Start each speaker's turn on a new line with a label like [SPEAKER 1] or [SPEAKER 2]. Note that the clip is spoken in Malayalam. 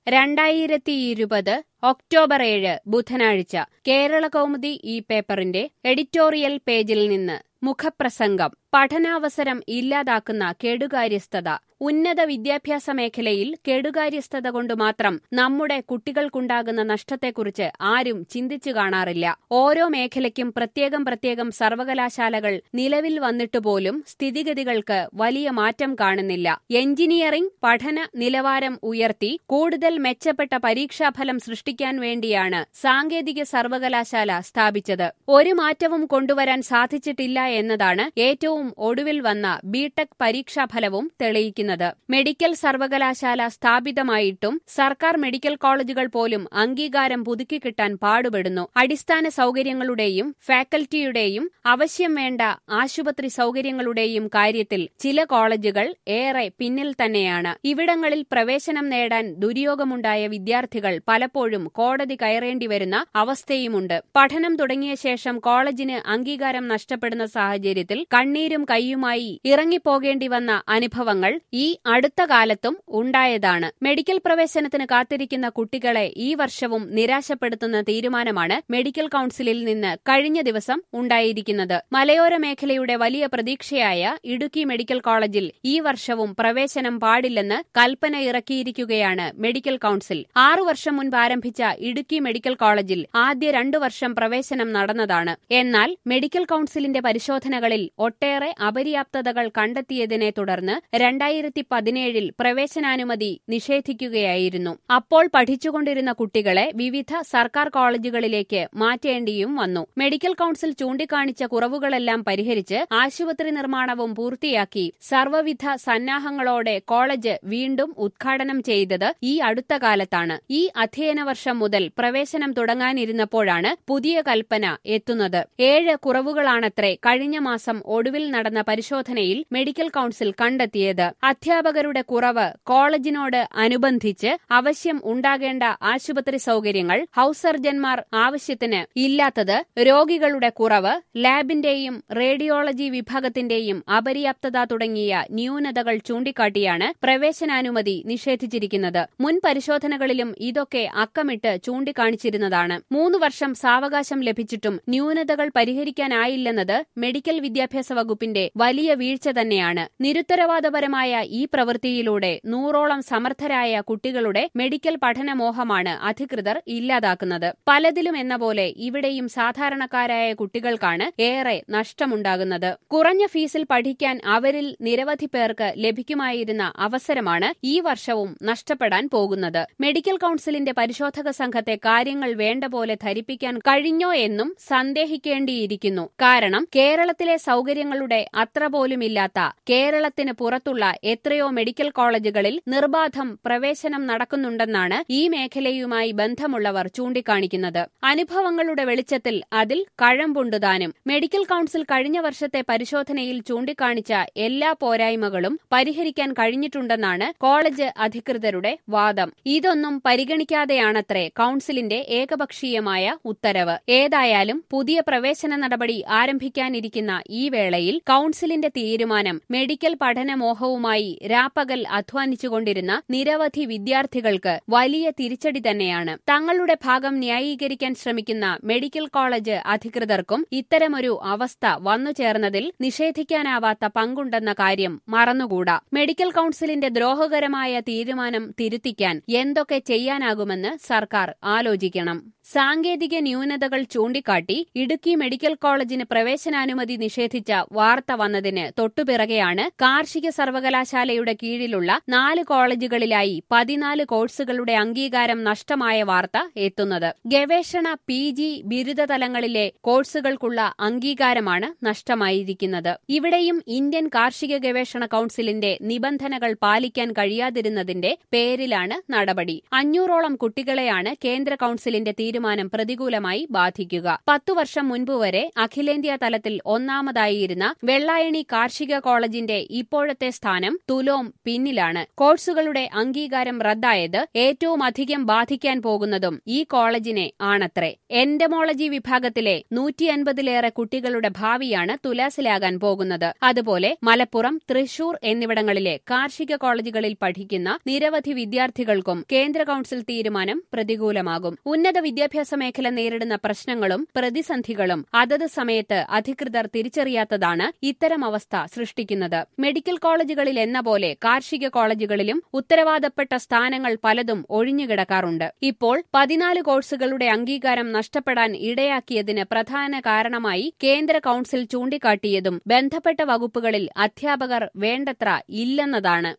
[SPEAKER 1] രണ്ടായിരത്തി ഇരുപത് ഒക്ടോബർ ഏഴ് ബുധനാഴ്ച കേരള കൗമുദി ഈ പേപ്പറിന്റെ എഡിറ്റോറിയൽ പേജിൽ നിന്ന് മുഖപ്രസംഗം പഠനാവസരം ഇല്ലാതാക്കുന്ന കെടുകാര്യസ്ഥത ഉന്നത വിദ്യാഭ്യാസ മേഖലയിൽ കെടുകാര്യസ്ഥത കൊണ്ട് മാത്രം നമ്മുടെ കുട്ടികൾക്കുണ്ടാകുന്ന നഷ്ടത്തെക്കുറിച്ച് ആരും ചിന്തിച്ചു കാണാറില്ല ഓരോ മേഖലയ്ക്കും പ്രത്യേകം പ്രത്യേകം സർവകലാശാലകൾ നിലവിൽ വന്നിട്ടുപോലും സ്ഥിതിഗതികൾക്ക് വലിയ മാറ്റം കാണുന്നില്ല എഞ്ചിനീയറിംഗ് പഠന നിലവാരം ഉയർത്തി കൂടുതൽ മെച്ചപ്പെട്ട പരീക്ഷാഫലം സൃഷ്ടിക്കാൻ വേണ്ടിയാണ് സാങ്കേതിക സർവകലാശാല സ്ഥാപിച്ചത് ഒരു മാറ്റവും കൊണ്ടുവരാൻ സാധിച്ചിട്ടില്ല എന്നതാണ് ഏറ്റവും ഒടുവിൽ വന്ന ബിടെക് പരീക്ഷാഫലവും തെളിയിക്കുന്നത് മെഡിക്കൽ സർവകലാശാല സ്ഥാപിതമായിട്ടും സർക്കാർ മെഡിക്കൽ കോളേജുകൾ പോലും അംഗീകാരം പുതുക്കിക്കിട്ടാൻ പാടുപെടുന്നു അടിസ്ഥാന സൗകര്യങ്ങളുടെയും ഫാക്കൽറ്റിയുടെയും ആവശ്യം വേണ്ട ആശുപത്രി സൗകര്യങ്ങളുടെയും കാര്യത്തിൽ ചില കോളേജുകൾ ഏറെ പിന്നിൽ തന്നെയാണ് ഇവിടങ്ങളിൽ പ്രവേശനം നേടാൻ ദുര്യോഗമുണ്ടായ വിദ്യാർത്ഥികൾ പലപ്പോഴും കോടതി കയറേണ്ടി വരുന്ന അവസ്ഥയുമുണ്ട് പഠനം തുടങ്ങിയ ശേഷം കോളേജിന് അംഗീകാരം നഷ്ടപ്പെടുന്ന സാഹചര്യത്തിൽ കണ്ണീരും കൈയുമായി ഇറങ്ങിപ്പോകേണ്ടി വന്ന അനുഭവങ്ങൾ ഈ അടുത്ത കാലത്തും ഉണ്ടായതാണ് മെഡിക്കൽ പ്രവേശനത്തിന് കാത്തിരിക്കുന്ന കുട്ടികളെ ഈ വർഷവും നിരാശപ്പെടുത്തുന്ന തീരുമാനമാണ് മെഡിക്കൽ കൌൺസിലിൽ നിന്ന് കഴിഞ്ഞ ദിവസം ഉണ്ടായിരിക്കുന്നത് മലയോര മേഖലയുടെ വലിയ പ്രതീക്ഷയായ ഇടുക്കി മെഡിക്കൽ കോളേജിൽ ഈ വർഷവും പ്രവേശനം പാടില്ലെന്ന് കൽപ്പന ഇറക്കിയിരിക്കുകയാണ് മെഡിക്കൽ കൌൺസിൽ ആറു വർഷം മുൻപ് ആരംഭിച്ച ഇടുക്കി മെഡിക്കൽ കോളേജിൽ ആദ്യ രണ്ടു വർഷം പ്രവേശനം നടന്നതാണ് എന്നാൽ മെഡിക്കൽ കൌൺസിലിന്റെ പരിശോധനകളിൽ ഒട്ടേറെ അപര്യാപ്തതകൾ കണ്ടെത്തിയതിനെ തുടർന്ന് രണ്ടായിരത്തി പതിനേഴിൽ പ്രവേശനാനുമതി നിഷേധിക്കുകയായിരുന്നു അപ്പോൾ പഠിച്ചുകൊണ്ടിരുന്ന കുട്ടികളെ വിവിധ സർക്കാർ കോളേജുകളിലേക്ക് മാറ്റേണ്ടിയും വന്നു മെഡിക്കൽ കൌൺസിൽ ചൂണ്ടിക്കാണിച്ച കുറവുകളെല്ലാം പരിഹരിച്ച് ആശുപത്രി നിർമ്മാണവും പൂർത്തിയാക്കി സർവ്വവിധ സന്നാഹങ്ങളോടെ കോളേജ് വീണ്ടും ഉദ്ഘാടനം ചെയ്തത് ഈ അടുത്ത കാലത്താണ് ഈ അധ്യയന വർഷം മുതൽ പ്രവേശനം തുടങ്ങാനിരുന്നപ്പോഴാണ് പുതിയ കൽപ്പന എത്തുന്നത് ഏഴ് കുറവുകളാണത്രേ കഴിഞ്ഞ മാസം ഒടുവിൽ നടന്ന പരിശോധനയിൽ മെഡിക്കൽ കൌൺസിൽ കണ്ടെത്തിയത് അധ്യാപകരുടെ കുറവ് കോളേജിനോട് അനുബന്ധിച്ച് ആവശ്യം ഉണ്ടാകേണ്ട ആശുപത്രി സൗകര്യങ്ങൾ ഹൌസ് സർജൻമാർ ആവശ്യത്തിന് ഇല്ലാത്തത് രോഗികളുടെ കുറവ് ലാബിന്റെയും റേഡിയോളജി വിഭാഗത്തിന്റെയും അപര്യാപ്തത തുടങ്ങിയ ന്യൂനതകൾ ചൂണ്ടിക്കാട്ടിയാണ് പ്രവേശനാനുമതി നിഷേധിച്ചിരിക്കുന്നത് മുൻ പരിശോധനകളിലും ഇതൊക്കെ അക്കമിട്ട് ചൂണ്ടിക്കാണിച്ചിരുന്നതാണ് മൂന്ന് വർഷം സാവകാശം ലഭിച്ചിട്ടും ന്യൂനതകൾ പരിഹരിക്കാനായില്ലെന്നത് മെഡിക്കൽ വിദ്യാഭ്യാസ വകുപ്പിന്റെ വലിയ വീഴ്ച തന്നെയാണ് നിരുത്തരവാദപരമായ ഈ പ്രവൃത്തിയിലൂടെ നൂറോളം സമർത്ഥരായ കുട്ടികളുടെ മെഡിക്കൽ പഠനമോഹമാണ് അധികൃതർ ഇല്ലാതാക്കുന്നത് പലതിലും എന്ന പോലെ ഇവിടെയും സാധാരണക്കാരായ കുട്ടികൾക്കാണ് ഏറെ നഷ്ടമുണ്ടാകുന്നത് കുറഞ്ഞ ഫീസിൽ പഠിക്കാൻ അവരിൽ നിരവധി പേർക്ക് ലഭിക്കുമായിരുന്ന അവസരമാണ് ഈ വർഷവും നഷ്ടപ്പെടാൻ പോകുന്നത് മെഡിക്കൽ കൌൺസിലിന്റെ പരിശോധക സംഘത്തെ കാര്യങ്ങൾ വേണ്ട പോലെ ധരിപ്പിക്കാൻ കഴിഞ്ഞോ എന്നും സന്ദേഹിക്കേണ്ടിയിരിക്കുന്നു കാരണം കേരളത്തിലെ സൗകര്യങ്ങളുടെ അത്ര പോലുമില്ലാത്ത കേരളത്തിന് പുറത്തുള്ള എത്രയോ മെഡിക്കൽ കോളേജുകളിൽ നിർബാധം പ്രവേശനം നടക്കുന്നുണ്ടെന്നാണ് ഈ മേഖലയുമായി ബന്ധമുള്ളവർ ചൂണ്ടിക്കാണിക്കുന്നത് അനുഭവങ്ങളുടെ വെളിച്ചത്തിൽ അതിൽ കഴമ്പുണ്ടുതാനും മെഡിക്കൽ കൌൺസിൽ കഴിഞ്ഞ വർഷത്തെ പരിശോധനയിൽ ചൂണ്ടിക്കാണിച്ച എല്ലാ പോരായ്മകളും പരിഹരിക്കാൻ കഴിഞ്ഞിട്ടുണ്ടെന്നാണ് കോളേജ് അധികൃതരുടെ വാദം ഇതൊന്നും പരിഗണിക്കാതെയാണത്രേ കൌൺസിലിന്റെ ഏകപക്ഷീയമായ ഉത്തരവ് ഏതായാലും പുതിയ പ്രവേശന നടപടി ആരംഭിക്കാനിരിക്കുന്ന ഈ വേളയിൽ കൌൺസിലിന്റെ തീരുമാനം മെഡിക്കൽ പഠനമോഹവുമായി രാപ്പകൽ അധ്വാനിച്ചുകൊണ്ടിരുന്ന നിരവധി വിദ്യാർത്ഥികൾക്ക് വലിയ തിരിച്ചടി തന്നെയാണ് തങ്ങളുടെ ഭാഗം ന്യായീകരിക്കാൻ ശ്രമിക്കുന്ന മെഡിക്കൽ കോളേജ് അധികൃതർക്കും ഇത്തരമൊരു അവസ്ഥ വന്നുചേർന്നതിൽ നിഷേധിക്കാനാവാത്ത പങ്കുണ്ടെന്ന കാര്യം മറന്നുകൂടാ മെഡിക്കൽ കൌൺസിലിന്റെ ദ്രോഹകരമായ തീരുമാനം തിരുത്തിക്കാൻ എന്തൊക്കെ ചെയ്യാനാകുമെന്ന് സർക്കാർ ആലോചിക്കണം സാങ്കേതിക ന്യൂനതകൾ ചൂണ്ടിക്കാട്ടി ഇടുക്കി മെഡിക്കൽ കോളേജിന് പ്രവേശനാനുമതി നിഷേധിച്ച വാർത്ത വന്നതിന് തൊട്ടുപിറകെയാണ് കാർഷിക സർവകലാശാലയുടെ കീഴിലുള്ള നാല് കോളേജുകളിലായി പതിനാല് കോഴ്സുകളുടെ അംഗീകാരം നഷ്ടമായ വാർത്ത എത്തുന്നത് ഗവേഷണ പി ജി ബിരുദതലങ്ങളിലെ കോഴ്സുകൾക്കുള്ള അംഗീകാരമാണ് നഷ്ടമായിരിക്കുന്നത് ഇവിടെയും ഇന്ത്യൻ കാർഷിക ഗവേഷണ കൌൺസിലിന്റെ നിബന്ധനകൾ പാലിക്കാൻ കഴിയാതിരുന്നതിന്റെ പേരിലാണ് നടപടി അഞ്ഞൂറോളം കുട്ടികളെയാണ് കേന്ദ്ര കൌൺസിലിന്റെ തീരുമാനം തീരുമാനം പ്രതികൂലമായി ബാധിക്കുക പത്തു വർഷം മുൻപ് വരെ അഖിലേന്ത്യാ തലത്തിൽ ഒന്നാമതായിരുന്ന വെള്ളായണി കാർഷിക കോളേജിന്റെ ഇപ്പോഴത്തെ സ്ഥാനം തുലോം പിന്നിലാണ് കോഴ്സുകളുടെ അംഗീകാരം റദ്ദായത് ഏറ്റവും അധികം ബാധിക്കാൻ പോകുന്നതും ഈ കോളേജിനെ ആണത്രേ എന്റമോളജി വിഭാഗത്തിലെ നൂറ്റി അൻപതിലേറെ കുട്ടികളുടെ ഭാവിയാണ് തുലാസിലാകാൻ പോകുന്നത് അതുപോലെ മലപ്പുറം തൃശൂർ എന്നിവിടങ്ങളിലെ കാർഷിക കോളേജുകളിൽ പഠിക്കുന്ന നിരവധി വിദ്യാർത്ഥികൾക്കും കേന്ദ്ര കൌൺസിൽ തീരുമാനം പ്രതികൂലമാകും ഉന്നത വിദ്യാഭ്യാസ മേഖല നേരിടുന്ന പ്രശ്നങ്ങളും പ്രതിസന്ധികളും അതത് സമയത്ത് അധികൃതർ തിരിച്ചറിയാത്തതാണ് ഇത്തരം അവസ്ഥ സൃഷ്ടിക്കുന്നത് മെഡിക്കൽ കോളേജുകളിൽ എന്ന പോലെ കാർഷിക കോളേജുകളിലും ഉത്തരവാദപ്പെട്ട സ്ഥാനങ്ങൾ പലതും ഒഴിഞ്ഞുകിടക്കാറുണ്ട് ഇപ്പോൾ പതിനാല് കോഴ്സുകളുടെ അംഗീകാരം നഷ്ടപ്പെടാൻ ഇടയാക്കിയതിന് പ്രധാന കാരണമായി കേന്ദ്ര കൌൺസിൽ ചൂണ്ടിക്കാട്ടിയതും ബന്ധപ്പെട്ട വകുപ്പുകളിൽ അധ്യാപകർ വേണ്ടത്ര ഇല്ലെന്നതാണ്